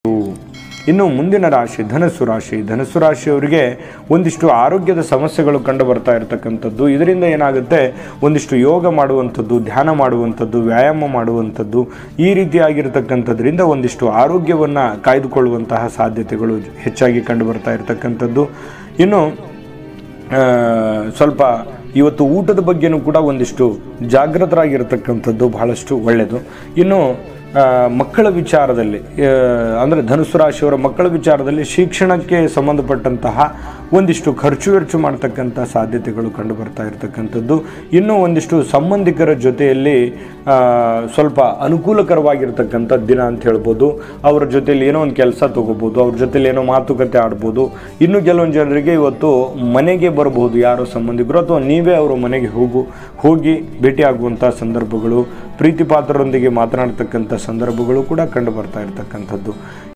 ಇನ್ನು ಮುಂದಿನ ರಾಶಿ ಧನಸ್ಸು ರಾಶಿ ಧನಸ್ಸು ರಾಶಿಯವರಿಗೆ ಒಂದಿಷ್ಟು ಆರೋಗ್ಯದ ಸಮಸ್ಯೆಗಳು ಕಂಡು ಬರ್ತಾ ಇರತಕ್ಕಂಥದ್ದು ಇದರಿಂದ ಏನಾಗುತ್ತೆ ಒಂದಿಷ್ಟು ಯೋಗ ಮಾಡುವಂಥದ್ದು ಧ್ಯಾನ ಮಾಡುವಂಥದ್ದು ವ್ಯಾಯಾಮ ಮಾಡುವಂಥದ್ದು ಈ ರೀತಿಯಾಗಿರ್ತಕ್ಕಂಥದ್ರಿಂದ ಒಂದಿಷ್ಟು ಆರೋಗ್ಯವನ್ನು ಕಾಯ್ದುಕೊಳ್ಳುವಂತಹ ಸಾಧ್ಯತೆಗಳು ಹೆಚ್ಚಾಗಿ ಕಂಡು ಬರ್ತಾ ಇರತಕ್ಕಂಥದ್ದು ಇನ್ನು ಆ, ಸ್ವಲ್ಪ ಇವತ್ತು ಊಟದ ಬಗ್ಗೆನೂ ಕೂಡ ಒಂದಿಷ್ಟು ಜಾಗೃತರಾಗಿರ್ತಕ್ಕಂಥದ್ದು ಬಹಳಷ್ಟು ಒಳ್ಳೆಯದು ಇನ್ನು ಆ, ಮಕ್ಕಳ ವಿಚಾರದಲ್ಲಿ ಆ, ಅಂದರೆ ಧನುಸು ರಾಶಿಯವರ ಮಕ್ಕಳ ವಿಚಾರದಲ್ಲಿ ಶಿಕ್ಷಣಕ್ಕೆ ಸಂಬಂಧಪಟ್ಟಂತಹ ಒಂದಿಷ್ಟು ಖರ್ಚು ವೆಚ್ಚು ಮಾಡ್ತಕ್ಕಂಥ ಸಾಧ್ಯತೆಗಳು ಕಂಡು ಬರ್ತಾ ಇರತಕ್ಕಂಥದ್ದು ಇನ್ನೂ ಒಂದಿಷ್ಟು ಸಂಬಂಧಿಕರ ಜೊತೆಯಲ್ಲಿ ಆ, ಸ್ವಲ್ಪ ಅನುಕೂಲಕರವಾಗಿರ್ತಕ್ಕಂಥ ದಿನ ಅಂತ ಹೇಳ್ಬೋದು ಅವ್ರ ಜೊತೆಲಿ ಏನೋ ಒಂದು ಕೆಲಸ ತೊಗೋಬೋದು ಅವ್ರ ಜೊತೆಲಿ ಏನೋ ಮಾತುಕತೆ ಆಡ್ಬೋದು ಇನ್ನು ಕೆಲವೊಂದು ಜನರಿಗೆ ಇವತ್ತು ಮನೆಗೆ ಬರ್ಬೋದು ಯಾರೋ ಸಂಬಂಧಿಕರು ಅಥವಾ ನೀವೇ ಅವರ ಮನೆಗೆ ಹೋಗು ಹೋಗಿ ಭೇಟಿಯಾಗುವಂಥ ಸಂದರ್ಭಗಳು ಪ್ರೀತಿ ಪಾತ್ರರೊಂದಿಗೆ ಮಾತನಾಡ್ತಕ್ಕಂಥ ಸಂದರ್ಭಗಳು ಕೂಡ ಕಂಡು ಬರ್ತಾ ಇರತಕ್ಕಂಥದ್ದು